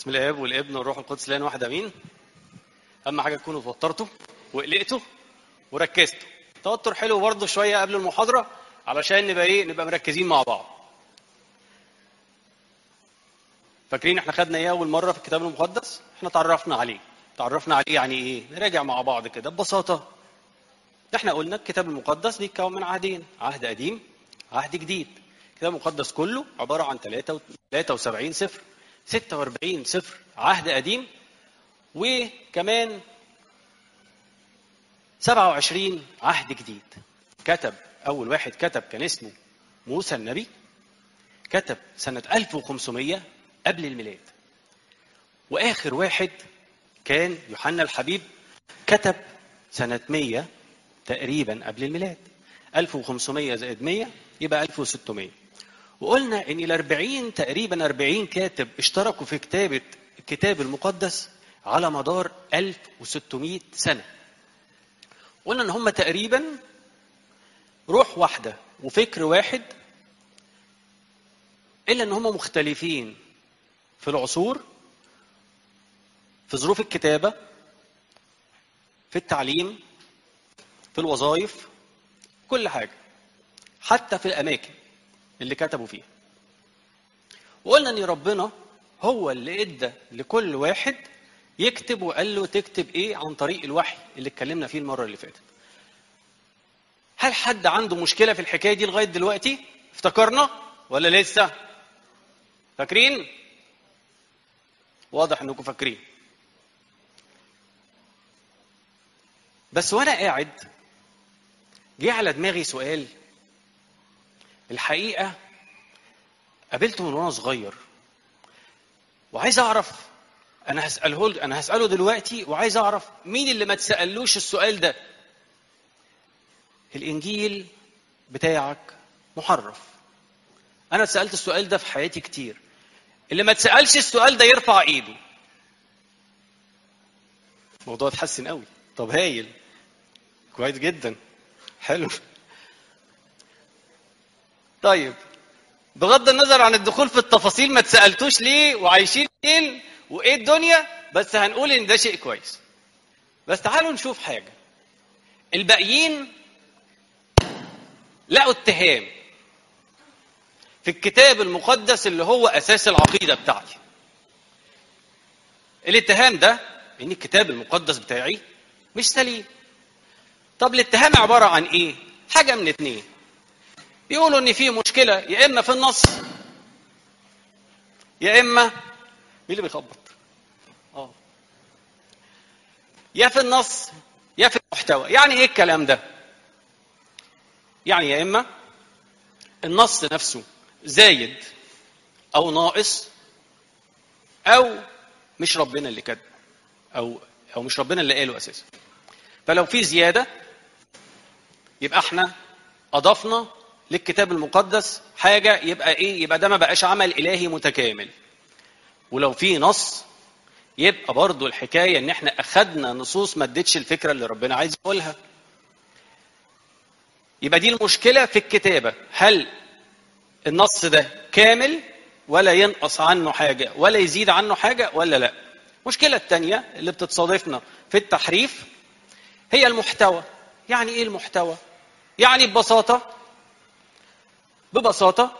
بسم الاب والابن والروح القدس الان واحد امين اهم حاجه تكونوا توترتوا وقلقتوا وركزتوا توتر حلو برضه شويه قبل المحاضره علشان نبقى ايه نبقى مركزين مع بعض فاكرين احنا خدنا ايه اول مره في الكتاب المقدس احنا تعرفنا عليه تعرفنا عليه يعني ايه نراجع مع بعض كده ببساطه احنا قلنا الكتاب المقدس بيتكون من عهدين عهد قديم عهد جديد الكتاب المقدس كله عباره عن 73 سفر 46 سفر عهد قديم وكمان 27 عهد جديد كتب اول واحد كتب كان اسمه موسى النبي كتب سنة 1500 قبل الميلاد واخر واحد كان يوحنا الحبيب كتب سنة 100 تقريبا قبل الميلاد 1500 زائد 100 يبقى 1600 وقلنا ان ال 40 تقريبا 40 كاتب اشتركوا في كتابه الكتاب المقدس على مدار 1600 سنه. قلنا ان هم تقريبا روح واحده وفكر واحد الا ان هم مختلفين في العصور في ظروف الكتابه في التعليم في الوظائف كل حاجه حتى في الاماكن اللي كتبوا فيها وقلنا ان ربنا هو اللي ادى لكل واحد يكتب وقال له تكتب ايه عن طريق الوحي اللي اتكلمنا فيه المره اللي فاتت هل حد عنده مشكله في الحكايه دي لغايه دلوقتي افتكرنا ولا لسه فاكرين واضح انكم فاكرين بس وانا قاعد جه على دماغي سؤال الحقيقه قابلته من وانا صغير وعايز اعرف انا هساله انا هساله دلوقتي وعايز اعرف مين اللي ما تسالوش السؤال ده الانجيل بتاعك محرف انا اتسالت السؤال ده في حياتي كتير اللي ما تسالش السؤال ده يرفع ايده الموضوع اتحسن قوي طب هايل كويس جدا حلو طيب بغض النظر عن الدخول في التفاصيل ما تسالتوش ليه وعايشين فين وايه الدنيا بس هنقول ان ده شيء كويس بس تعالوا نشوف حاجه الباقيين لقوا اتهام في الكتاب المقدس اللي هو اساس العقيده بتاعتي الاتهام ده ان الكتاب المقدس بتاعي مش سليم طب الاتهام عباره عن ايه حاجه من اتنين بيقولوا ان في مشكله يا اما في النص يا اما مين اللي بيخبط اه يا في النص يا في المحتوى يعني ايه الكلام ده يعني يا اما النص نفسه زايد او ناقص او مش ربنا اللي كاتبه او او مش ربنا اللي قاله اساسا فلو في زياده يبقى احنا اضفنا للكتاب المقدس حاجة يبقى إيه؟ يبقى ده ما بقاش عمل إلهي متكامل. ولو في نص يبقى برضو الحكاية إن إحنا أخدنا نصوص ما ادتش الفكرة اللي ربنا عايز يقولها. يبقى دي المشكلة في الكتابة، هل النص ده كامل ولا ينقص عنه حاجة ولا يزيد عنه حاجة ولا لا؟ المشكلة الثانية اللي بتتصادفنا في التحريف هي المحتوى. يعني إيه المحتوى؟ يعني ببساطة ببساطة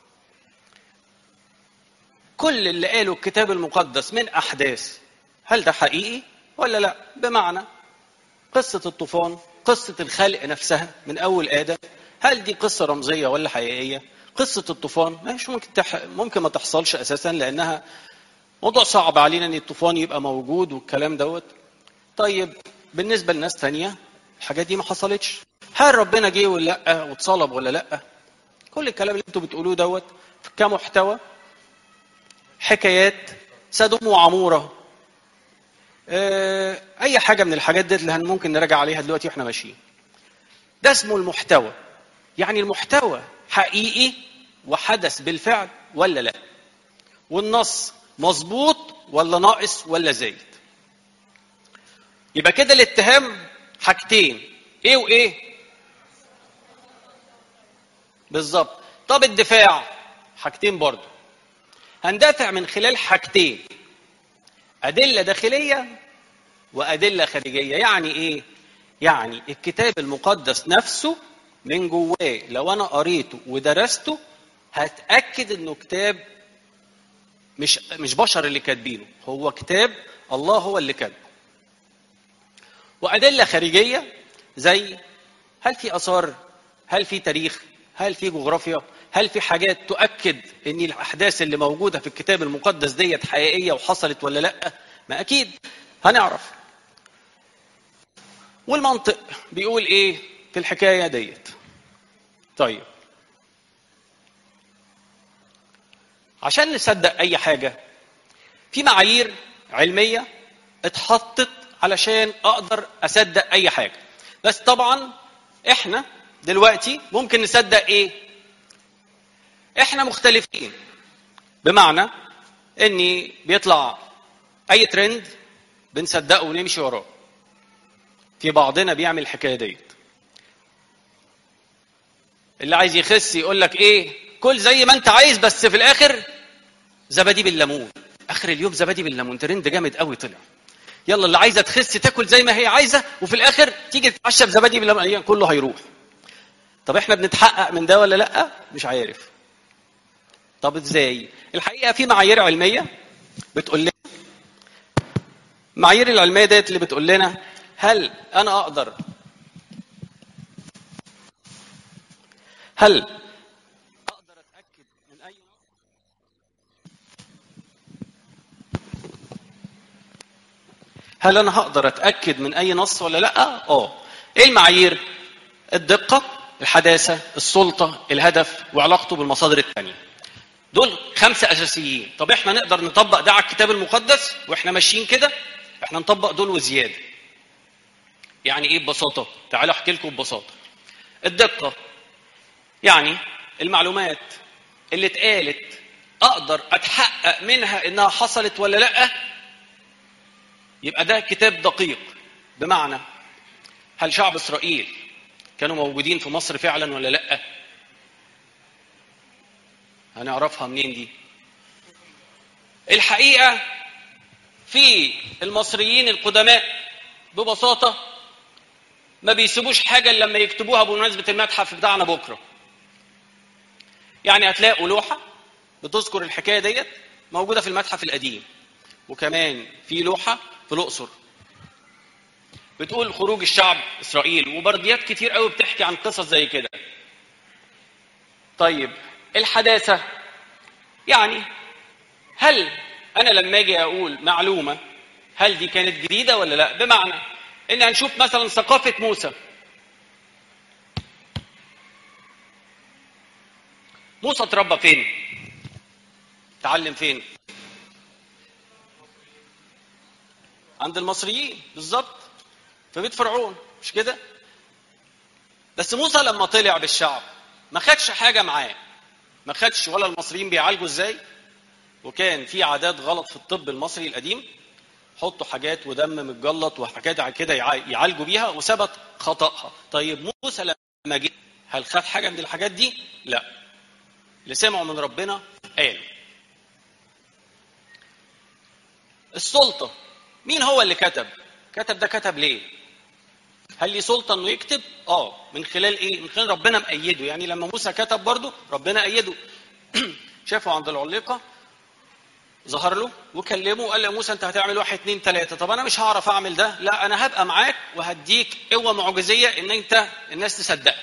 كل اللي قاله الكتاب المقدس من أحداث هل ده حقيقي ولا لا بمعنى قصة الطوفان قصة الخلق نفسها من أول آدم هل دي قصة رمزية ولا حقيقية قصة الطوفان مش ممكن تح... ممكن ما تحصلش أساسا لأنها موضوع صعب علينا أن الطوفان يبقى موجود والكلام دوت طيب بالنسبة لناس تانية الحاجات دي ما حصلتش هل ربنا جه ولا لا واتصلب ولا لا كل الكلام اللي انتوا بتقولوه دوت كمحتوى حكايات سدوم وعموره اه اي حاجه من الحاجات ديت اللي ممكن نراجع عليها دلوقتي واحنا ماشيين ده اسمه المحتوى يعني المحتوى حقيقي وحدث بالفعل ولا لا والنص مظبوط ولا ناقص ولا زايد يبقى كده الاتهام حاجتين ايه وايه بالظبط طب الدفاع حاجتين برضو هندافع من خلال حاجتين ادله داخليه وادله خارجيه يعني ايه يعني الكتاب المقدس نفسه من جواه لو انا قريته ودرسته هتاكد انه كتاب مش مش بشر اللي كاتبينه هو كتاب الله هو اللي كاتبه وادله خارجيه زي هل في اثار هل في تاريخ هل في جغرافيا هل في حاجات تؤكد ان الاحداث اللي موجوده في الكتاب المقدس ديت حقيقيه وحصلت ولا لا ما اكيد هنعرف والمنطق بيقول ايه في الحكايه ديت طيب عشان نصدق اي حاجه في معايير علميه اتحطت علشان اقدر اصدق اي حاجه بس طبعا احنا دلوقتي ممكن نصدق ايه احنا مختلفين بمعنى اني بيطلع اي ترند بنصدقه ونمشي وراه في بعضنا بيعمل الحكايه ديت اللي عايز يخس يقول لك ايه كل زي ما انت عايز بس في الاخر زبادي بالليمون اخر اليوم زبادي بالليمون ترند جامد قوي طلع يلا اللي عايزه تخس تاكل زي ما هي عايزه وفي الاخر تيجي تتعشى بزبادي بالليمون كله هيروح طب احنا بنتحقق من ده ولا لا مش عارف طب ازاي الحقيقه في معايير علميه بتقول لنا المعايير العلميه ديت اللي بتقول لنا هل انا اقدر هل اقدر اتاكد من اي هل انا هقدر اتاكد من اي نص ولا لا اه ايه المعايير الدقه الحداثه السلطه الهدف وعلاقته بالمصادر الثانيه دول خمسه اساسيين طب احنا نقدر نطبق ده على الكتاب المقدس واحنا ماشيين كده احنا نطبق دول وزياده يعني ايه ببساطه تعالوا احكي لكم ببساطه الدقه يعني المعلومات اللي اتقالت اقدر اتحقق منها انها حصلت ولا لا يبقى ده كتاب دقيق بمعنى هل شعب اسرائيل كانوا موجودين في مصر فعلا ولا لا هنعرفها منين دي الحقيقه في المصريين القدماء ببساطه ما بيسيبوش حاجه الا لما يكتبوها بمناسبه المتحف بتاعنا بكره يعني هتلاقوا لوحه بتذكر الحكايه ديت موجوده في المتحف القديم وكمان في لوحه في الاقصر بتقول خروج الشعب اسرائيل وبرديات كتير قوي بتحكي عن قصص زي كده طيب الحداثه يعني هل انا لما اجي اقول معلومه هل دي كانت جديده ولا لا بمعنى ان هنشوف مثلا ثقافه موسى موسى اتربى فين تعلم فين عند المصريين بالظبط في بيت فرعون مش كده بس موسى لما طلع بالشعب ما خدش حاجه معاه ما خدش ولا المصريين بيعالجوا ازاي وكان في عادات غلط في الطب المصري القديم حطوا حاجات ودم متجلط وحاجات على كده يعالجوا بيها وثبت خطأها طيب موسى لما جه هل خد حاجه من الحاجات دي لا اللي سمعوا من ربنا قالوا السلطه مين هو اللي كتب كتب ده كتب ليه هل لي سلطه انه يكتب اه من خلال ايه من خلال ربنا مأيده يعني لما موسى كتب برضه ربنا أيده شافه عند العليقه ظهر له وكلمه وقال له يا موسى انت هتعمل واحد اتنين تلاته طب انا مش هعرف اعمل ده لا انا هبقى معاك وهديك قوه معجزيه ان انت الناس تصدقك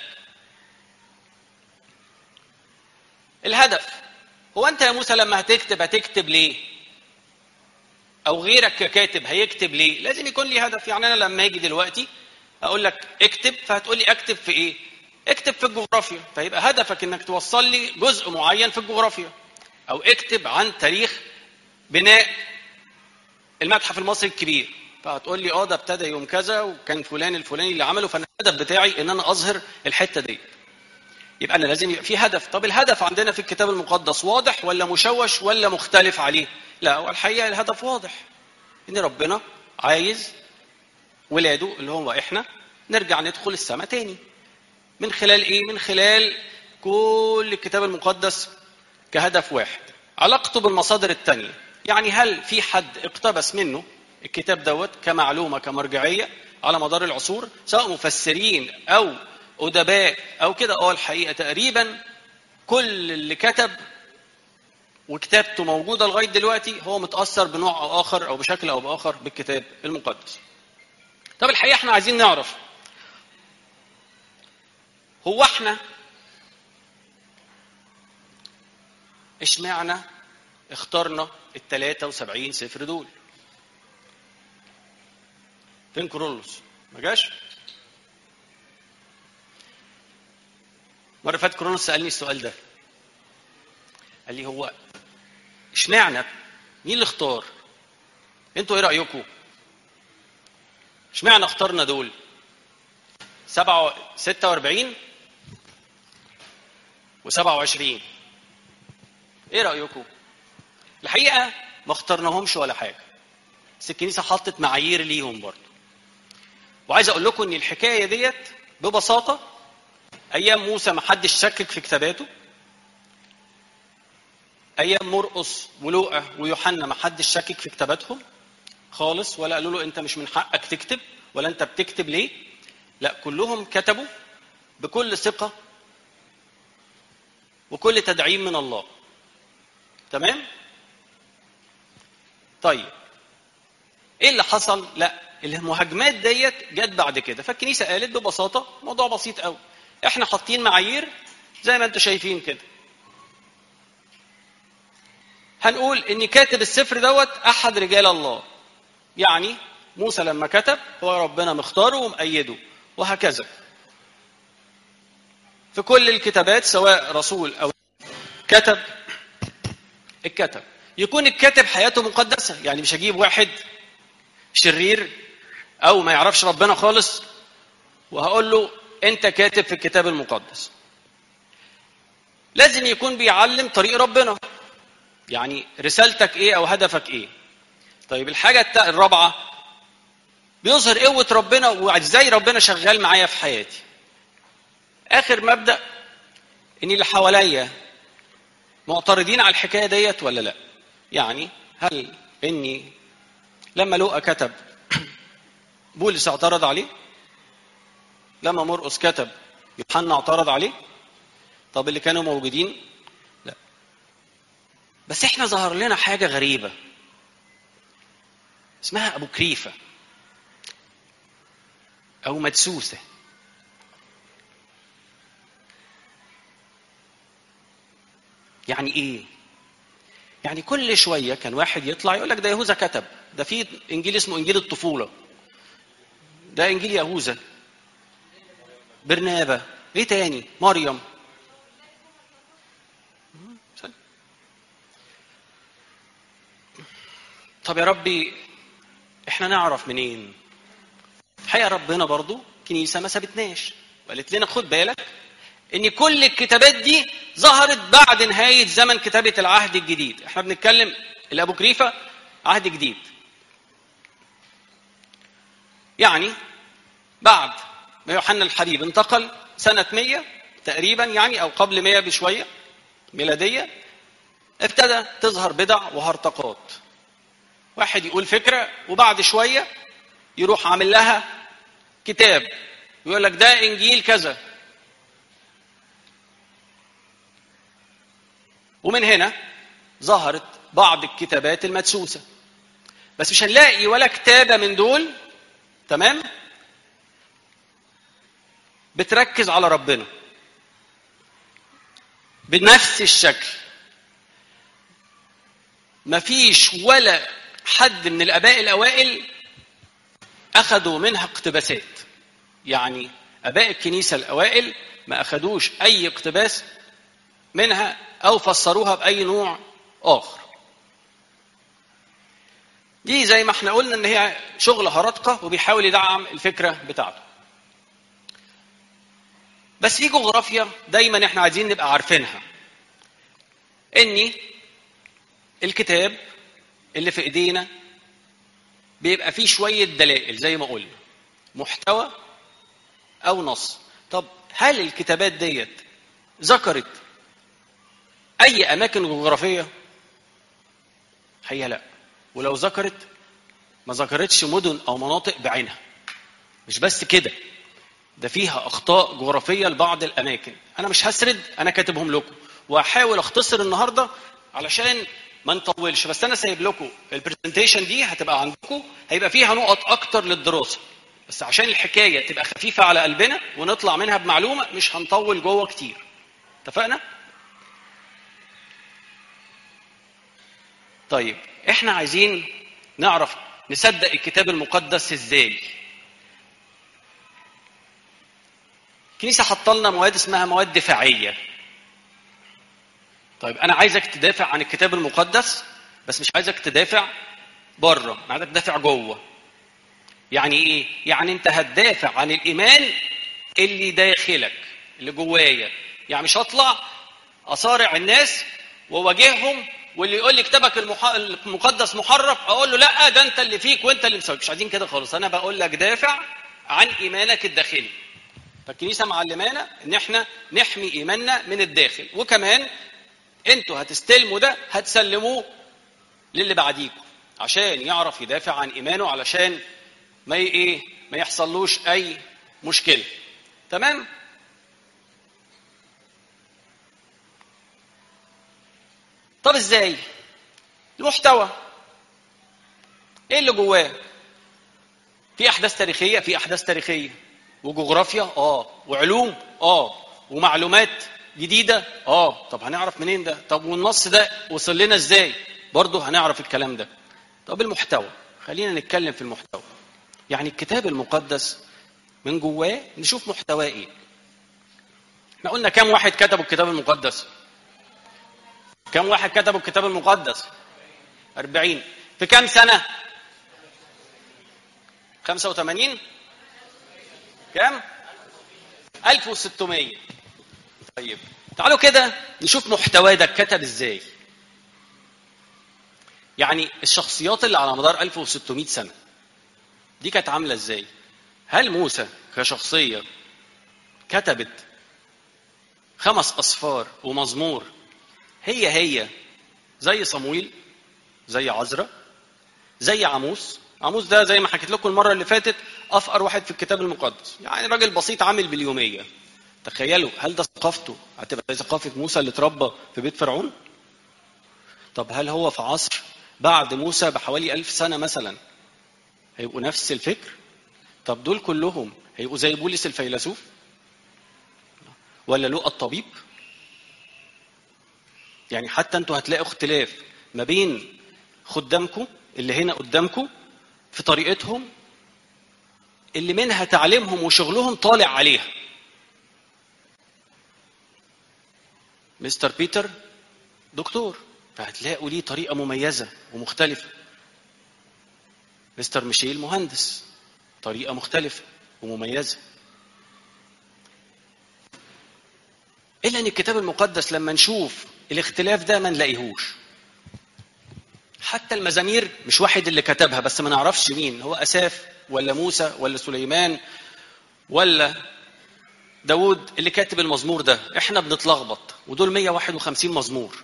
الهدف هو انت يا موسى لما هتكتب هتكتب ليه او غيرك ككاتب هيكتب ليه لازم يكون لي هدف يعني انا لما اجي دلوقتي اقول لك اكتب فهتقول لي اكتب في ايه اكتب في الجغرافيا فيبقى هدفك انك توصل لي جزء معين في الجغرافيا او اكتب عن تاريخ بناء المتحف المصري الكبير فهتقول لي اه ده ابتدى يوم كذا وكان فلان الفلاني اللي عمله فانا الهدف بتاعي ان انا اظهر الحته دي يبقى انا لازم يبقى في هدف طب الهدف عندنا في الكتاب المقدس واضح ولا مشوش ولا مختلف عليه لا هو الحقيقه الهدف واضح ان ربنا عايز ولاده اللي هو احنا نرجع ندخل السماء تاني من خلال ايه من خلال كل الكتاب المقدس كهدف واحد علاقته بالمصادر التانية يعني هل في حد اقتبس منه الكتاب دوت كمعلومه كمرجعيه على مدار العصور سواء مفسرين او ادباء او كده اه الحقيقه تقريبا كل اللي كتب وكتابته موجوده لغايه دلوقتي هو متاثر بنوع او اخر او بشكل او باخر بالكتاب المقدس. طب الحقيقه احنا عايزين نعرف هو احنا اشمعنى اخترنا ال 73 سفر دول؟ فين كرولوس؟ ما جاش؟ مرة فاتت كرولوس سألني السؤال ده. قال لي هو اشمعنى؟ مين اللي اختار؟ انتوا ايه رأيكم؟ اشمعنى اخترنا دول؟ سبعة ستة وأربعين وسبعة وعشرين ايه رأيكم؟ الحقيقة ما اخترناهمش ولا حاجة بس الكنيسة حطت معايير ليهم برضه وعايز اقول لكم ان الحكاية ديت ببساطة ايام موسى ما حدش شكك في كتاباته ايام مرقص ولوقا ويوحنا ما حدش شكك في كتاباتهم خالص ولا قالوا له انت مش من حقك تكتب ولا انت بتكتب ليه لا كلهم كتبوا بكل ثقة وكل تدعيم من الله تمام طيب ايه اللي حصل لا المهاجمات ديت جت بعد كده فالكنيسه قالت ببساطه موضوع بسيط قوي احنا حاطين معايير زي ما انتم شايفين كده هنقول ان كاتب السفر دوت احد رجال الله يعني موسى لما كتب هو ربنا مختاره ومأيده وهكذا في كل الكتابات سواء رسول او كتب الكتب يكون الكاتب حياته مقدسه يعني مش هجيب واحد شرير او ما يعرفش ربنا خالص وهقول له انت كاتب في الكتاب المقدس لازم يكون بيعلم طريق ربنا يعني رسالتك ايه او هدفك ايه طيب الحاجه الرابعه بيظهر قوه ربنا وازاي ربنا شغال معايا في حياتي اخر مبدا ان اللي حواليا معترضين على الحكايه ديت ولا لا يعني هل اني لما لوقا كتب بولس اعترض عليه لما مرقس كتب يوحنا اعترض عليه طب اللي كانوا موجودين لا بس احنا ظهر لنا حاجه غريبه اسمها ابو كريفه او مدسوسه يعني ايه يعني كل شويه كان واحد يطلع يقول لك ده يهوذا كتب ده في انجيل اسمه انجيل الطفوله ده انجيل يهوذا برنابا ايه تاني مريم طب يا ربي احنا نعرف منين الحقيقه ربنا برضو كنيسه ما سابتناش وقالت لنا خد بالك ان كل الكتابات دي ظهرت بعد نهايه زمن كتابه العهد الجديد احنا بنتكلم الابوكريفه عهد جديد يعني بعد ما يوحنا الحبيب انتقل سنة 100 تقريبا يعني أو قبل 100 بشوية ميلادية ابتدى تظهر بدع وهرطقات واحد يقول فكرة وبعد شوية يروح عامل لها كتاب يقول لك ده إنجيل كذا ومن هنا ظهرت بعض الكتابات المدسوسة بس مش هنلاقي ولا كتابة من دول تمام بتركز على ربنا بنفس الشكل مفيش ولا حد من الاباء الاوائل اخذوا منها اقتباسات يعني اباء الكنيسه الاوائل ما اخذوش اي اقتباس منها او فسروها باي نوع اخر دي زي ما احنا قلنا ان هي شغل هرطقه وبيحاول يدعم الفكره بتاعته بس في جغرافيا دايما احنا عايزين نبقى عارفينها اني الكتاب اللي في ايدينا بيبقى فيه شويه دلائل زي ما قلنا محتوى او نص طب هل الكتابات ديت ذكرت اي اماكن جغرافيه هي لا ولو ذكرت ما ذكرتش مدن او مناطق بعينها مش بس كده ده فيها اخطاء جغرافيه لبعض الاماكن انا مش هسرد انا كاتبهم لكم وهحاول اختصر النهارده علشان ما نطولش بس انا سايب لكم البرزنتيشن دي هتبقى عندكم هيبقى فيها نقط اكتر للدراسه بس عشان الحكايه تبقى خفيفه على قلبنا ونطلع منها بمعلومه مش هنطول جوه كتير اتفقنا طيب احنا عايزين نعرف نصدق الكتاب المقدس ازاي الكنيسه حاطه لنا مواد اسمها مواد دفاعيه طيب انا عايزك تدافع عن الكتاب المقدس بس مش عايزك تدافع بره انا عايزك تدافع جوه يعني ايه يعني انت هتدافع عن الايمان اللي داخلك اللي جوايا يعني مش هطلع اصارع الناس واواجههم واللي يقول لي كتابك المح... المقدس محرف اقول له لا ده انت اللي فيك وانت اللي مسوي مش عايزين كده خالص انا بقول لك دافع عن ايمانك الداخلي فالكنيسه معلمانا ان احنا نحمي ايماننا من الداخل وكمان انتوا هتستلموا ده هتسلموه للي بعديكم عشان يعرف يدافع عن ايمانه علشان ما ي- ايه ما يحصلوش اي مشكله تمام طب ازاي المحتوى ايه اللي جواه في احداث تاريخيه في احداث تاريخيه وجغرافيا اه وعلوم اه ومعلومات جديده اه طب هنعرف منين ده طب والنص ده وصل لنا ازاي برضه هنعرف الكلام ده طب المحتوى خلينا نتكلم في المحتوى يعني الكتاب المقدس من جواه نشوف محتواه ايه احنا قلنا كام واحد كتبوا الكتاب المقدس كم واحد كتبوا الكتاب المقدس أربعين في كم سنة خمسة وثمانين كم ألف وستمية طيب تعالوا كده نشوف محتواه ده اتكتب ازاي يعني الشخصيات اللي على مدار 1600 سنة دي كانت عاملة ازاي هل موسى كشخصية كتبت خمس أصفار ومزمور هي هي زي صمويل زي عزرا زي عموس عموس ده زي ما حكيت لكم المره اللي فاتت افقر واحد في الكتاب المقدس يعني راجل بسيط عامل باليوميه تخيلوا هل ده ثقافته هتبقى زي ثقافه موسى اللي اتربى في بيت فرعون طب هل هو في عصر بعد موسى بحوالي ألف سنة مثلا هيبقوا نفس الفكر طب دول كلهم هيبقوا زي بولس الفيلسوف ولا لوقا الطبيب يعني حتى انتوا هتلاقوا اختلاف ما بين خدامكم اللي هنا قدامكم في طريقتهم اللي منها تعليمهم وشغلهم طالع عليها مستر بيتر دكتور فهتلاقوا ليه طريقة مميزة ومختلفة مستر ميشيل مهندس طريقة مختلفة ومميزة إلا أن الكتاب المقدس لما نشوف الاختلاف ده ما نلاقيهوش حتى المزامير مش واحد اللي كتبها بس ما نعرفش مين هو أساف ولا موسى ولا سليمان ولا داود اللي كاتب المزمور ده احنا بنتلخبط ودول 151 مزمور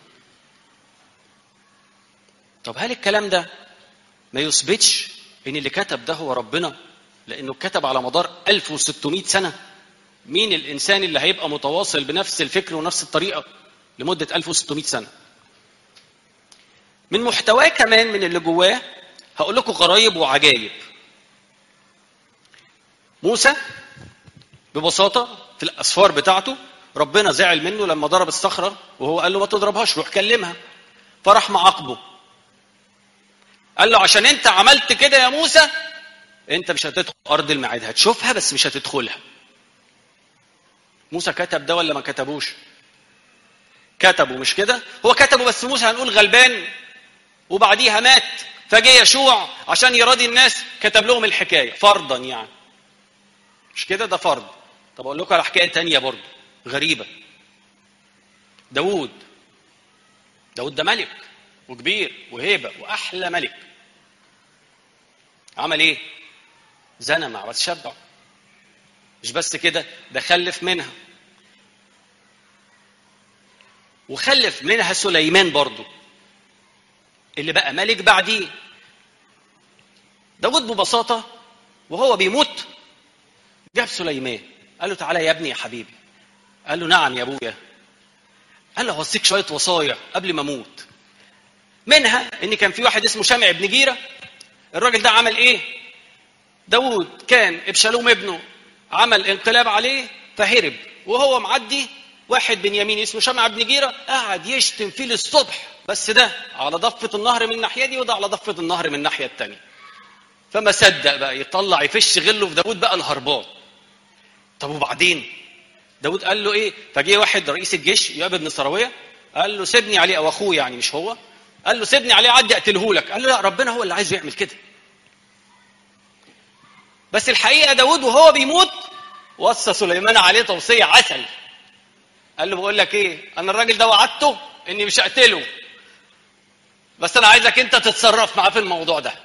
طب هل الكلام ده ما يثبتش ان اللي كتب ده هو ربنا لانه كتب على مدار 1600 سنه مين الانسان اللي هيبقى متواصل بنفس الفكر ونفس الطريقه لمده 1600 سنه من محتواه كمان من اللي جواه هقول لكم غرايب وعجايب موسى ببساطه في الاسفار بتاعته ربنا زعل منه لما ضرب الصخره وهو قال له ما تضربهاش روح كلمها فراح معاقبه قال له عشان انت عملت كده يا موسى انت مش هتدخل ارض الميعاد هتشوفها بس مش هتدخلها موسى كتب ده ولا ما كتبوش كتبوا مش كده هو كتبه بس موسى هنقول غلبان وبعديها مات فجه يشوع عشان يراضي الناس كتب لهم الحكايه فرضا يعني مش كده ده فرض طب اقول لكم على حكايه تانية برضه غريبه داوود داوود ده ملك وكبير وهيبه واحلى ملك عمل ايه زنى مع بتشبع مش بس كده ده خلف منها وخلف منها سليمان برضه اللي بقى ملك بعديه داود ببساطة وهو بيموت جاب سليمان قال له تعالى يا ابني يا حبيبي قال له نعم يا ابويا قال له هوصيك شوية وصايا قبل ما اموت منها ان كان في واحد اسمه شامع بن جيرة الراجل ده عمل ايه داود كان ابشالوم ابنه عمل انقلاب عليه فهرب وهو معدي واحد بنيامين اسمه شمع بن جيرة قعد يشتم فيه للصبح بس ده على ضفة النهر من الناحية دي وده على ضفة النهر من الناحية التانية فما صدق بقى يطلع يفش غله في داود بقى الهربان طب وبعدين داود قال له ايه فجه واحد رئيس الجيش يواب بن سراويه قال له سيبني عليه او اخوه يعني مش هو قال له سيبني عليه عدي اقتله لك قال له لا ربنا هو اللي عايزه يعمل كده بس الحقيقه داود وهو بيموت وصى سليمان عليه توصيه عسل قال له بقول لك ايه انا الراجل ده وعدته اني مش هقتله بس انا عايزك انت تتصرف معاه في الموضوع ده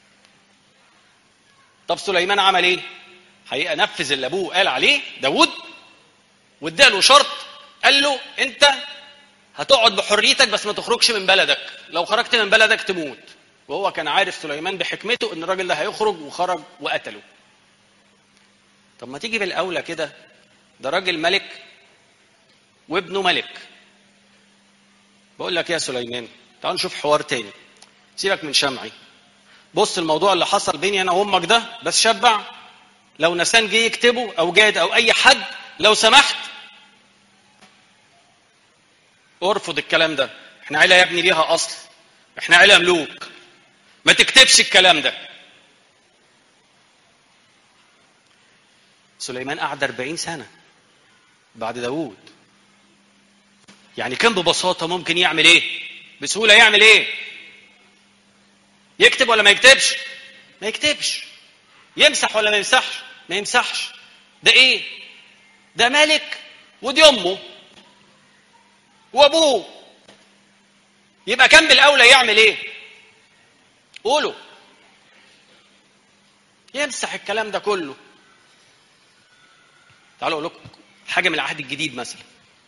طب سليمان عمل ايه حقيقه نفذ اللي ابوه قال عليه داود واداله شرط قال له انت هتقعد بحريتك بس ما تخرجش من بلدك لو خرجت من بلدك تموت وهو كان عارف سليمان بحكمته ان الراجل ده هيخرج وخرج وقتله طب ما تيجي بالاولى كده ده راجل ملك وابنه ملك بقول لك يا سليمان تعال نشوف حوار تاني سيبك من شمعي بص الموضوع اللي حصل بيني انا وامك ده بس شبع لو نسان جه يكتبه او جاد او اي حد لو سمحت ارفض الكلام ده احنا عيله يا ابني ليها اصل احنا عيله ملوك ما تكتبش الكلام ده سليمان قعد 40 سنه بعد داوود يعني كان ببساطه ممكن يعمل ايه بسهوله يعمل ايه يكتب ولا ما يكتبش ما يكتبش يمسح ولا ما يمسحش ما يمسحش ده ايه ده ملك ودي امه وابوه يبقى كان بالاولى يعمل ايه قولوا يمسح الكلام ده كله تعالوا اقول لكم حاجه من العهد الجديد مثلا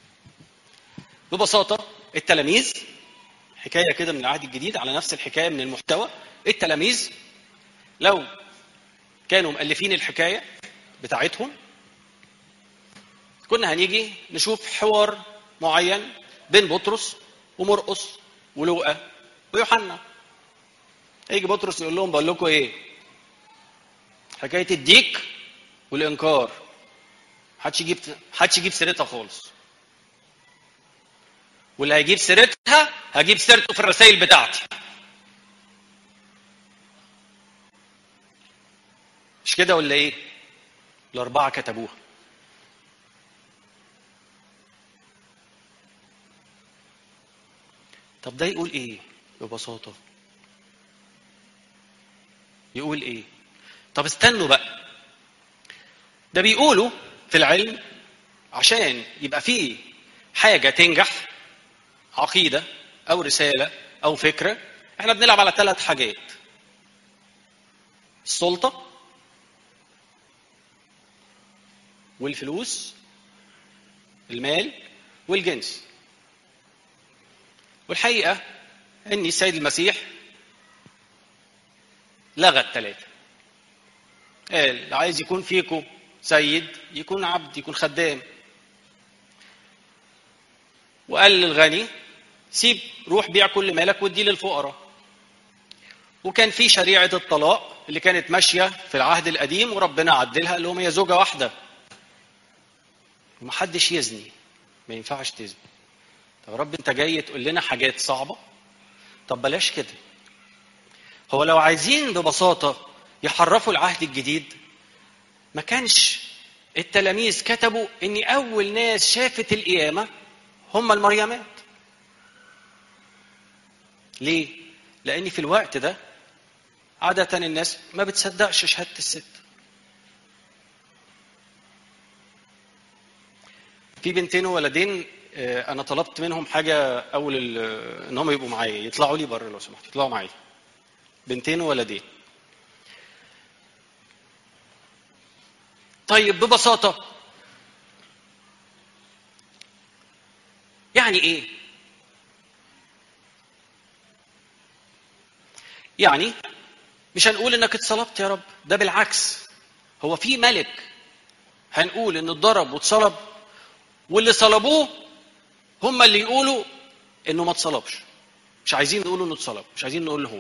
ببساطه التلاميذ حكايه كده من العهد الجديد على نفس الحكايه من المحتوى التلاميذ لو كانوا مؤلفين الحكايه بتاعتهم كنا هنيجي نشوف حوار معين بين بطرس ومرقس ولوقا ويوحنا يجي بطرس يقول لهم بقول لكم ايه حكايه الديك والانكار محدش يجيب محدش يجيب سيرتها خالص واللي هيجيب سيرتها هجيب سيرته في الرسائل بتاعتي مش كده ولا ايه الاربعه كتبوها طب ده يقول ايه ببساطه يقول ايه طب استنوا بقى ده بيقولوا في العلم عشان يبقى فيه حاجه تنجح عقيده او رساله او فكره احنا بنلعب على ثلاث حاجات السلطه والفلوس المال والجنس والحقيقه ان السيد المسيح لغى الثلاثه قال عايز يكون فيكم سيد يكون عبد يكون خدام وقال للغني سيب روح بيع كل مالك واديه للفقراء وكان في شريعة الطلاق اللي كانت ماشية في العهد القديم وربنا عدلها قال لهم هي زوجة واحدة ومحدش يزني ما ينفعش تزني طب رب انت جاي تقول لنا حاجات صعبة طب بلاش كده هو لو عايزين ببساطة يحرفوا العهد الجديد ما كانش التلاميذ كتبوا ان اول ناس شافت القيامة هم المريمات ليه؟ لأن في الوقت ده عادة الناس ما بتصدقش شهادة الست. في بنتين وولدين أنا طلبت منهم حاجة أول إن هم يبقوا معايا يطلعوا لي بره لو سمحت يطلعوا معايا. بنتين وولدين. طيب ببساطة يعني إيه؟ يعني مش هنقول انك اتصلبت يا رب ده بالعكس هو في ملك هنقول انه اتضرب واتصلب واللي صلبوه هم اللي يقولوا انه ما اتصلبش مش عايزين نقول انه اتصلب مش عايزين نقول له هو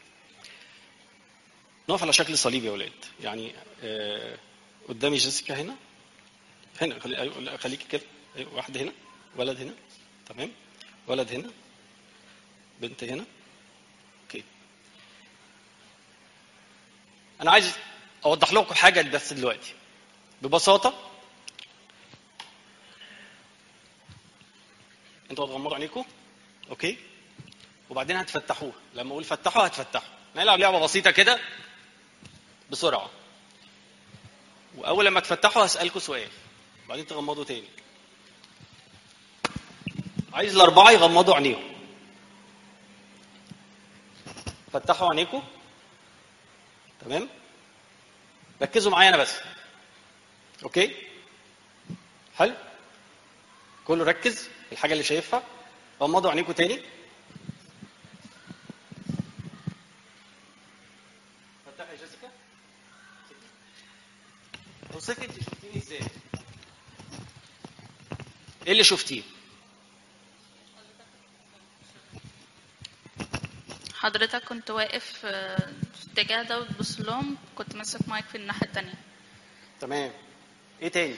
نقف على شكل صليب يا ولاد يعني آه قدامي جيسيكا هنا هنا خلي أيوة، لا، خليكي كده أيوة، واحده هنا ولد هنا تمام ولد هنا بنت هنا اوكي انا عايز اوضح لكم حاجه بس دلوقتي ببساطه انتوا هتغمضوا عينيكم اوكي وبعدين هتفتحوه لما اقول فتحوا هتفتحوا نلعب لعبه بسيطه كده بسرعه واول لما تفتحوا هسالكم سؤال بعدين تغمضوا تاني عايز الاربعه يغمضوا عينيهم فتحوا عينيكم تمام ركزوا معايا انا بس اوكي حلو كله ركز في الحاجه اللي شايفها غمضوا عينيكم تاني فتحي يا جيسيكا اوصفي انت شفتيني ازاي ايه اللي شفتيه حضرتك كنت واقف آه، في الاتجاه ده وتبص لهم كنت ماسك مايك في الناحية التانية تمام ايه تاني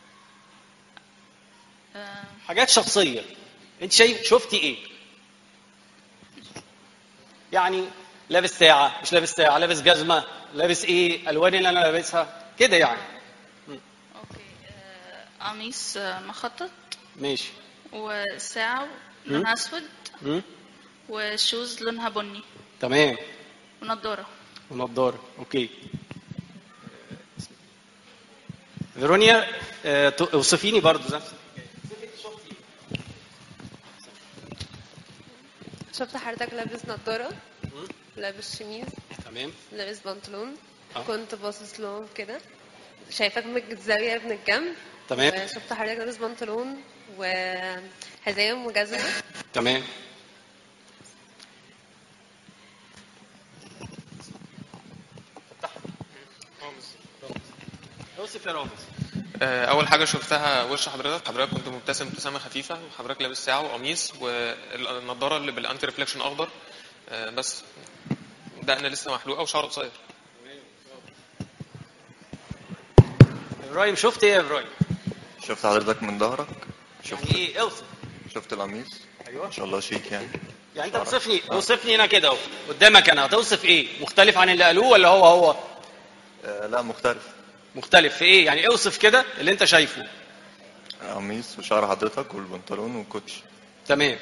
آه، حاجات شخصيه انت شايف شفتي ايه يعني لابس ساعه مش لابس ساعه لابس جزمه لابس ايه الوان اللي انا لابسها كده يعني اوكي آه، قميص آه، مخطط ماشي وساعة لونها اسود مم؟ وشوز لونها بني تمام ونضارة ونضاره اوكي فيرونيا آه، تو- اوصفيني برضو نفس شفت حضرتك لابس نضارة لابس شميز تمام لابس بنطلون آه. كنت باصص لهم كده شايفاك من الزاوية من الجنب تمام وشفت حضرتك لابس بنطلون وحزام وجزمة تمام اوصف يا رامز آه، اول حاجه شفتها وش حضرتك حضرتك كنت مبتسم ابتسامه خفيفه وحضرتك لابس ساعه وقميص والنضاره اللي بالانتي ريفليكشن اخضر آه، بس دقن لسه محلوقه وشعر قصير ابراهيم شفت ايه يا ابراهيم شفت حضرتك من ظهرك شفت يعني ايه اوصف شفت القميص ايوه ما شاء الله شيك يعني يعني انت شعرك. اوصفني آه. اوصفني هنا كده اهو قدامك انا هتوصف ايه مختلف عن اللي قالوه ولا هو هو آه لا مختلف مختلف في ايه يعني اوصف كده اللي انت شايفه قميص وشعر حضرتك والبنطلون والكوتش تمام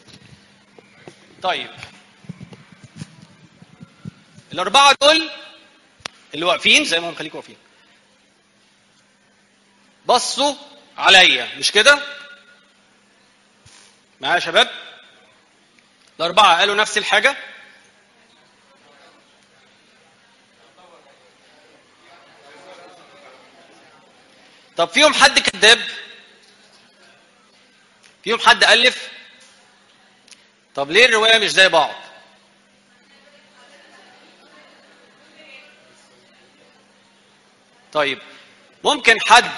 طيب الأربعة دول اللي واقفين زي ما هم خليكم واقفين بصوا عليا مش كده؟ معايا يا شباب؟ الأربعة قالوا نفس الحاجة طب فيهم حد كذاب؟ فيهم حد ألف؟ طب ليه الرواية مش زي بعض؟ طيب ممكن حد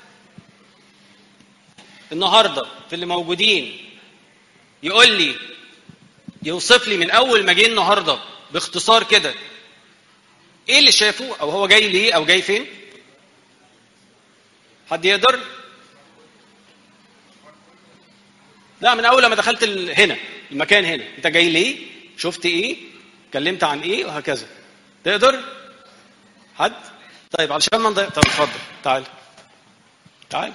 النهارده في اللي موجودين يقول لي يوصف لي من اول ما جه النهارده باختصار كده ايه اللي شافه او هو جاي ليه او جاي فين؟ حد يقدر؟ لا من اول ما دخلت ال- هنا المكان هنا انت جاي ليه شفت ايه اتكلمت عن ايه وهكذا تقدر حد طيب علشان ما نضيع طب اتفضل تعال تعال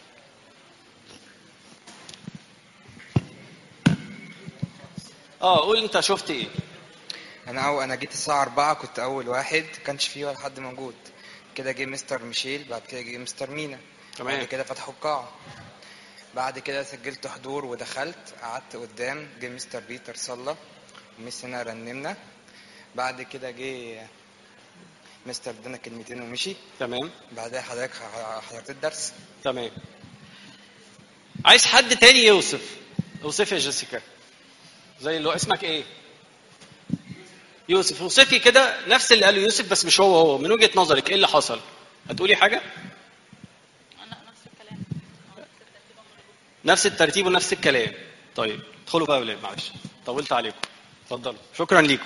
اه قول انت شفت ايه انا أو انا جيت الساعه 4 كنت اول واحد كانش فيه ولا حد موجود كده جه مستر ميشيل بعد كده جه مستر مينا تمام. بعد كده فتحوا القاعه بعد كده سجلت حضور ودخلت قعدت قدام جه مستر بيتر صلى وميس هنا رنمنا بعد كده جه مستر ادانا كلمتين ومشي تمام بعدها حضرتك حضرت الدرس تمام عايز حد تاني يوصف اوصف يا جيسيكا زي اللي هو اسمك ايه يوسف وصفي كده نفس اللي قاله يوسف بس مش هو هو من وجهه نظرك ايه اللي حصل هتقولي حاجه انا نفس الكلام نفس الترتيب ونفس الكلام طيب ادخلوا بقى يا ولاد معلش طولت عليكم اتفضلوا شكرا ليكم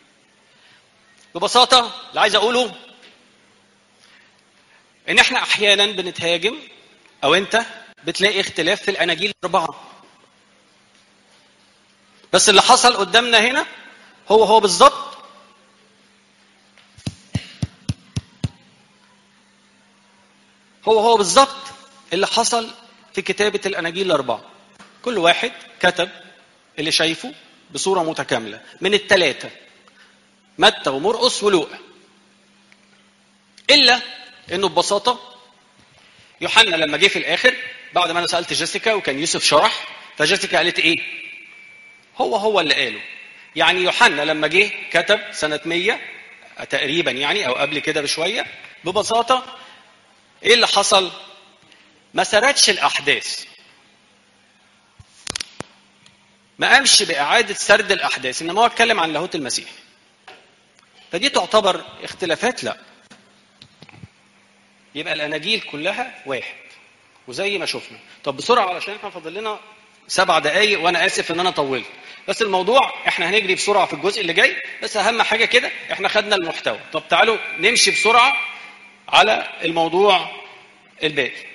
ببساطه اللي عايز اقوله ان احنا احيانا بنتهاجم او انت بتلاقي اختلاف في الاناجيل الاربعه بس اللي حصل قدامنا هنا هو هو بالظبط هو هو بالظبط اللي حصل في كتابة الأناجيل الأربعة كل واحد كتب اللي شايفه بصورة متكاملة من الثلاثة متى ومرقس ولوقا إلا إنه ببساطة يوحنا لما جه في الآخر بعد ما أنا سألت جيسيكا وكان يوسف شرح فجيسيكا قالت إيه؟ هو هو اللي قاله يعني يوحنا لما جه كتب سنة 100 تقريبا يعني أو قبل كده بشوية ببساطة إيه اللي حصل؟ ما سردش الأحداث ما قامش بإعادة سرد الأحداث إنما هو اتكلم عن لاهوت المسيح فدي تعتبر اختلافات لا يبقى الأناجيل كلها واحد وزي ما شفنا طب بسرعة علشان احنا فاضل لنا سبع دقايق وأنا آسف إن أنا طولت بس الموضوع احنا هنجري بسرعة في الجزء اللي جاي بس أهم حاجة كده احنا خدنا المحتوى طب تعالوا نمشي بسرعة على الموضوع الباقي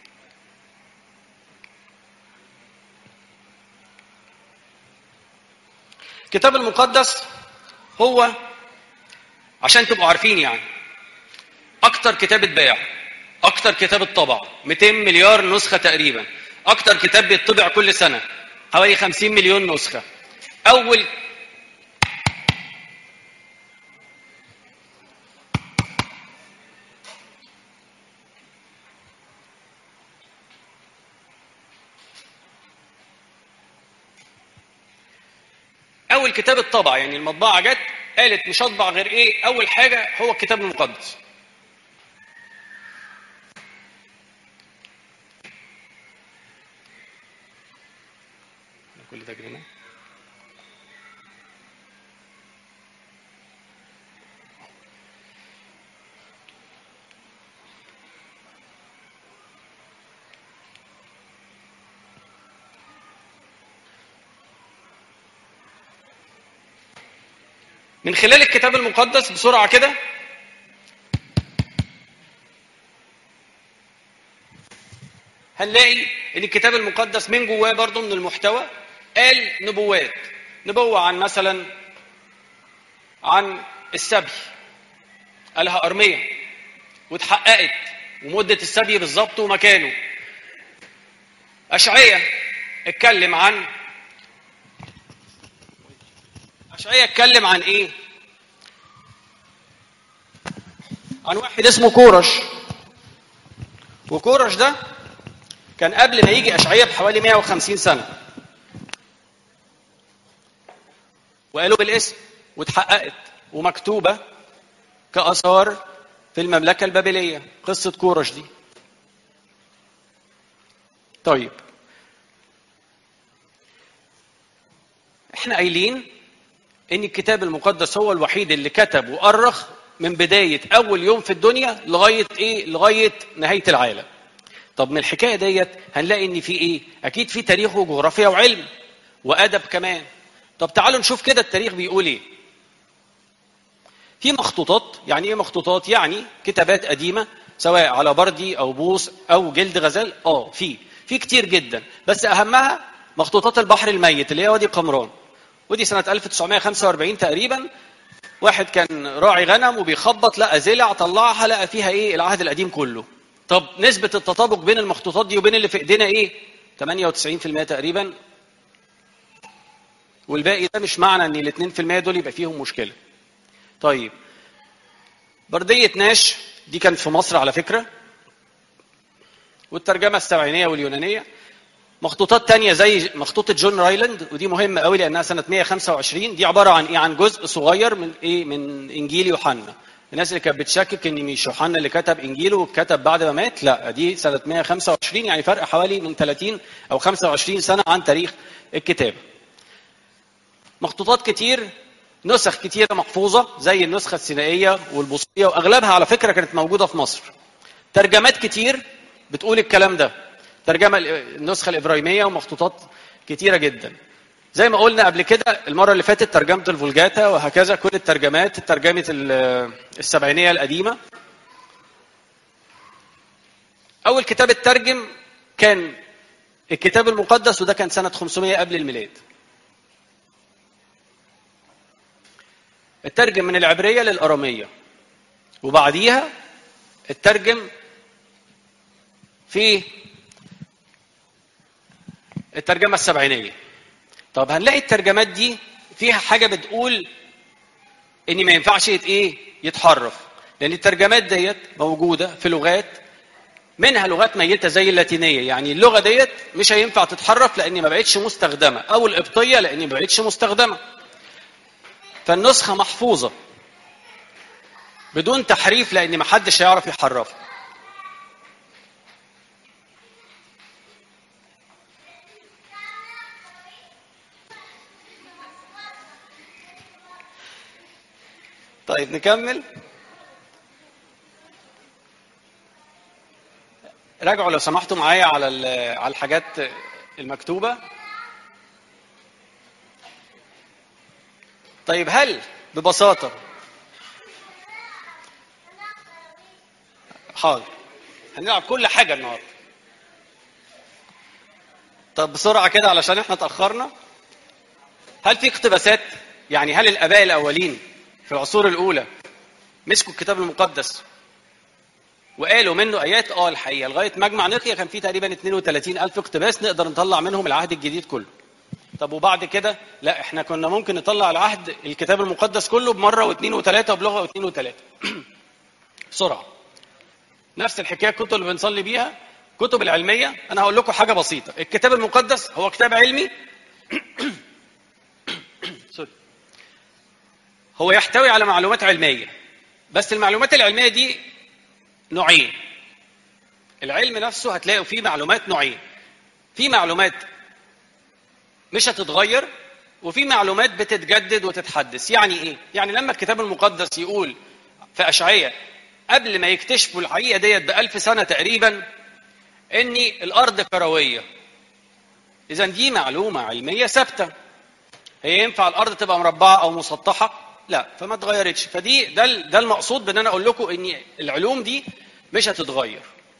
الكتاب المقدس هو عشان تبقوا عارفين يعني اكتر كتاب اتباع اكتر كتاب اتطبع 200 مليار نسخه تقريبا اكتر كتاب بيطبع كل سنه حوالي 50 مليون نسخه اول اول كتاب اتطبع يعني المطبعه جت قالت مش هطبع غير ايه اول حاجه هو الكتاب المقدس كل ده جرينا من خلال الكتاب المقدس بسرعة كده هنلاقي ان الكتاب المقدس من جواه برضه من المحتوى قال نبوات نبوة عن مثلا عن السبي قالها أرمية واتحققت ومدة السبي بالظبط ومكانه أشعية اتكلم عن أشعية اتكلم عن إيه؟ عن واحد اسمه كورش وكورش ده كان قبل ما يجي أشعية بحوالي 150 سنة وقالوا بالاسم واتحققت ومكتوبة كآثار في المملكة البابلية قصة كورش دي طيب احنا قايلين ان الكتاب المقدس هو الوحيد اللي كتب وأرخ من بداية أول يوم في الدنيا لغاية إيه؟ لغاية نهاية العالم. طب من الحكاية ديت هنلاقي إن في إيه؟ أكيد في تاريخ وجغرافيا وعلم وأدب كمان. طب تعالوا نشوف كده التاريخ بيقول إيه. في مخطوطات، يعني إيه مخطوطات؟ يعني كتابات قديمة سواء على بردي أو بوص أو جلد غزال، آه في، في كتير جدا، بس أهمها مخطوطات البحر الميت اللي هي وادي قمران. ودي سنة 1945 تقريبا واحد كان راعي غنم وبيخبط لقى زلع طلعها لقى فيها ايه العهد القديم كله طب نسبة التطابق بين المخطوطات دي وبين اللي في ايدينا ايه 98% تقريبا والباقي ده مش معنى ان ال 2% دول يبقى فيهم مشكلة طيب بردية ناش دي كانت في مصر على فكرة والترجمة السبعينية واليونانية مخطوطات تانية زي مخطوطة جون رايلاند ودي مهمة قوي لأنها سنة 125 دي عبارة عن إيه؟ عن جزء صغير من إيه؟ من إنجيل يوحنا. الناس اللي كانت بتشكك إن مش يوحنا اللي كتب إنجيله وكتب بعد ما مات، لا دي سنة 125 يعني فرق حوالي من 30 أو 25 سنة عن تاريخ الكتابة. مخطوطات كتير نسخ كتيرة محفوظة زي النسخة السينائية والبوصية وأغلبها على فكرة كانت موجودة في مصر ترجمات كتير بتقول الكلام ده ترجمة النسخة الإبراهيمية ومخطوطات كتيرة جدا زي ما قلنا قبل كده المرة اللي فاتت ترجمة الفولجاتا وهكذا كل الترجمات ترجمة ال- السبعينية القديمة أول كتاب اترجم كان الكتاب المقدس وده كان سنة 500 قبل الميلاد اترجم من العبرية للأرامية وبعديها اترجم في الترجمة السبعينية طب هنلاقي الترجمات دي فيها حاجة بتقول ان ما ينفعش يت ايه يتحرف لان الترجمات ديت موجودة في لغات منها لغات ميتة زي اللاتينية يعني اللغة ديت مش هينفع تتحرف لان ما بقتش مستخدمة او القبطية لان ما بقتش مستخدمة فالنسخة محفوظة بدون تحريف لان ما حدش هيعرف يحرفها طيب نكمل راجعوا لو سمحتوا معايا على ال- على الحاجات المكتوبة طيب هل ببساطة حاضر هنلعب كل حاجة النهاردة طب بسرعة كده علشان احنا اتأخرنا هل في اقتباسات يعني هل الآباء الأولين في العصور الأولى مسكوا الكتاب المقدس وقالوا منه آيات اه الحقيقة لغاية مجمع نقيا كان فيه تقريبا 32 ألف اقتباس نقدر نطلع منهم العهد الجديد كله طب وبعد كده لا احنا كنا ممكن نطلع العهد الكتاب المقدس كله بمرة واثنين وثلاثة وبلغة واثنين وثلاثة بسرعة نفس الحكاية الكتب اللي بنصلي بيها كتب العلمية أنا هقول لكم حاجة بسيطة الكتاب المقدس هو كتاب علمي سوري هو يحتوي على معلومات علمية بس المعلومات العلمية دي نوعين العلم نفسه هتلاقوا فيه معلومات نوعين في معلومات مش هتتغير وفي معلومات بتتجدد وتتحدث يعني ايه يعني لما الكتاب المقدس يقول في اشعياء قبل ما يكتشفوا الحقيقه ديت بألف سنه تقريبا ان الارض كرويه اذا دي معلومه علميه ثابته هي ينفع الارض تبقى مربعه او مسطحه لا فما اتغيرتش فدي ده ال- ده المقصود بان انا اقول لكم ان العلوم دي مش هتتغير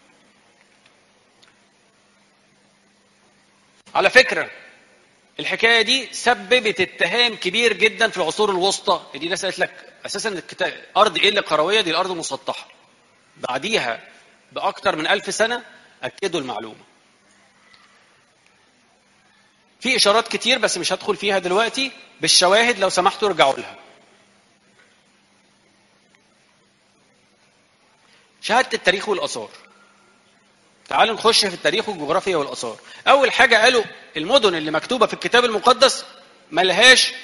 على فكره الحكايه دي سببت اتهام كبير جدا في العصور الوسطى دي ناس قالت لك اساسا الكتاب ارض ايه اللي كرويه دي الارض مسطحه بعديها باكثر من ألف سنه اكدوا المعلومه في اشارات كتير بس مش هدخل فيها دلوقتي بالشواهد لو سمحتوا ارجعوا لها شهاده التاريخ والاثار تعالوا نخش في التاريخ والجغرافيا والاثار اول حاجه قالوا المدن اللي مكتوبه في الكتاب المقدس ملهاش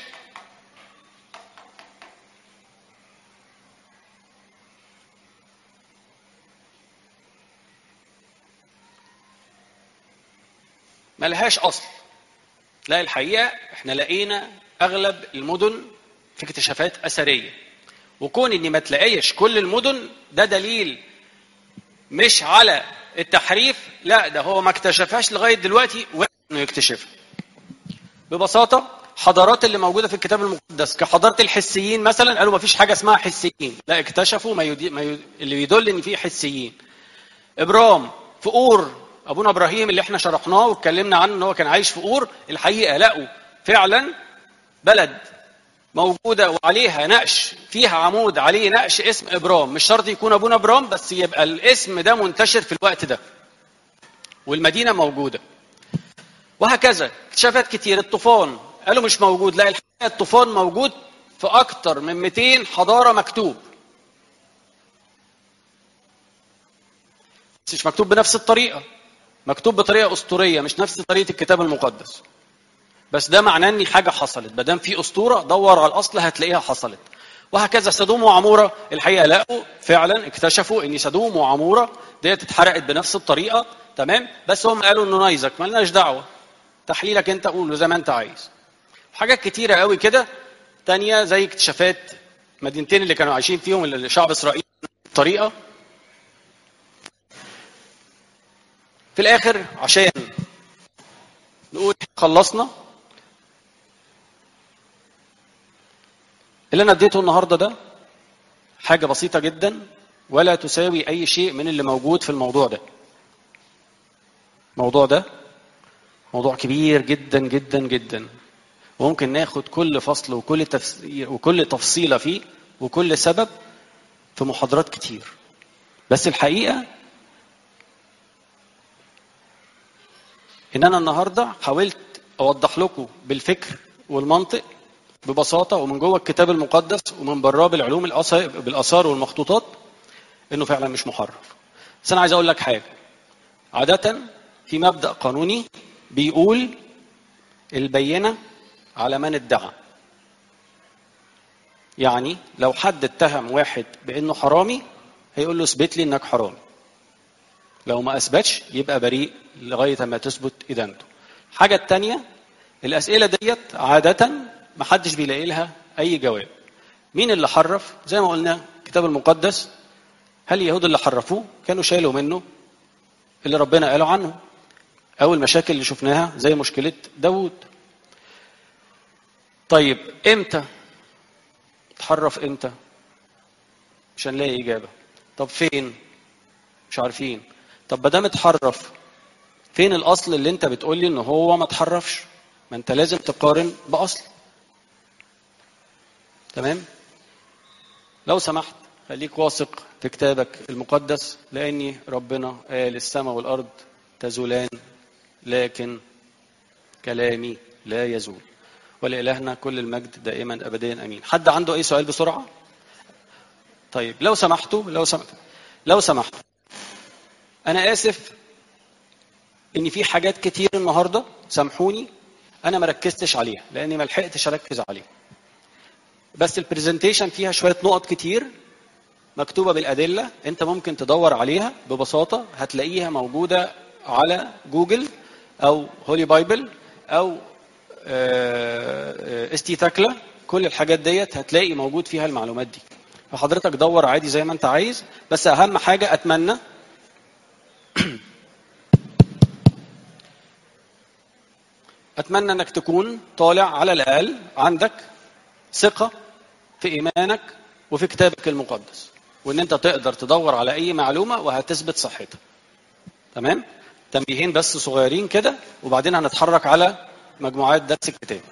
ملهاش اصل لا الحقيقه احنا لقينا اغلب المدن في اكتشافات اثريه وكون اني ما تلاقيش كل المدن ده دليل مش على التحريف لا ده هو ما اكتشفهاش لغايه دلوقتي وانه يكتشفها ببساطه حضارات اللي موجوده في الكتاب المقدس كحضاره الحسيين مثلا قالوا ما فيش حاجه اسمها حسيين لا اكتشفوا ما, يدي ما يدي اللي يدل ان في حسيين ابرام في اور ابونا ابراهيم اللي احنا شرحناه واتكلمنا عنه ان هو كان عايش في اور الحقيقه لقوا فعلا بلد موجوده وعليها نقش فيها عمود عليه نقش اسم ابرام مش شرط يكون ابونا ابرام بس يبقى الاسم ده منتشر في الوقت ده والمدينه موجوده وهكذا اكتشافات كتير الطوفان قالوا مش موجود لا الحقيقه الطوفان موجود في اكتر من 200 حضاره مكتوب بس مش مكتوب بنفس الطريقه مكتوب بطريقه اسطوريه مش نفس طريقه الكتاب المقدس بس ده معناه ان حاجه حصلت ما دام في اسطوره دور على الاصل هتلاقيها حصلت وهكذا سدوم وعموره الحقيقه لقوا فعلا اكتشفوا ان سدوم وعموره ديت اتحرقت بنفس الطريقه تمام بس هم قالوا انه نايزك مالناش دعوه تحليلك انت قوله زي ما انت عايز حاجات كتيره قوي كده تانية زي اكتشافات مدينتين اللي كانوا عايشين فيهم اللي شعب اسرائيل طريقه في الاخر عشان نقول خلصنا اللي انا اديته النهارده ده حاجه بسيطه جدا ولا تساوي اي شيء من اللي موجود في الموضوع ده الموضوع ده موضوع كبير جدا جدا جدا وممكن ناخد كل فصل وكل تفسير وكل تفصيله فيه وكل سبب في محاضرات كتير بس الحقيقه ان انا النهارده حاولت اوضح لكم بالفكر والمنطق ببساطه ومن جوه الكتاب المقدس ومن براه بالعلوم الأثر بالاثار والمخطوطات انه فعلا مش محرف بس انا عايز اقول لك حاجه عاده في مبدا قانوني بيقول البينه على من ادعى يعني لو حد اتهم واحد بانه حرامي هيقول له اثبت لي انك حرامي لو ما اثبتش يبقى بريء لغايه ما تثبت ادانته الحاجه الثانيه الاسئله ديت عاده ما حدش بيلاقي لها اي جواب مين اللي حرف زي ما قلنا الكتاب المقدس هل اليهود اللي حرفوه كانوا شالوا منه اللي ربنا قاله عنه او المشاكل اللي شفناها زي مشكله داوود طيب امتى تحرف امتى مش هنلاقي اجابه طب فين مش عارفين طب ما دام اتحرف فين الاصل اللي انت بتقول لي ان هو ما اتحرفش ما انت لازم تقارن باصل تمام لو سمحت خليك واثق في كتابك المقدس لاني ربنا قال السماء والارض تزولان لكن كلامي لا يزول ولإلهنا كل المجد دائما ابديا امين حد عنده اي سؤال بسرعه طيب لو سمحتوا لو سمحتوا لو سمحتوا انا اسف ان في حاجات كتير النهارده سامحوني انا ما ركزتش عليها لاني ما لحقتش اركز عليها بس البرزنتيشن فيها شويه نقط كتير مكتوبه بالادله انت ممكن تدور عليها ببساطه هتلاقيها موجوده على جوجل او هولي بايبل او استي تاكلا كل الحاجات ديت هتلاقي موجود فيها المعلومات دي فحضرتك دور عادي زي ما انت عايز بس اهم حاجه اتمنى اتمنى انك تكون طالع على الاقل عندك ثقه في ايمانك وفي كتابك المقدس وان انت تقدر تدور على اي معلومه وهتثبت صحتها تمام تنبيهين بس صغيرين كده وبعدين هنتحرك على مجموعات درس الكتاب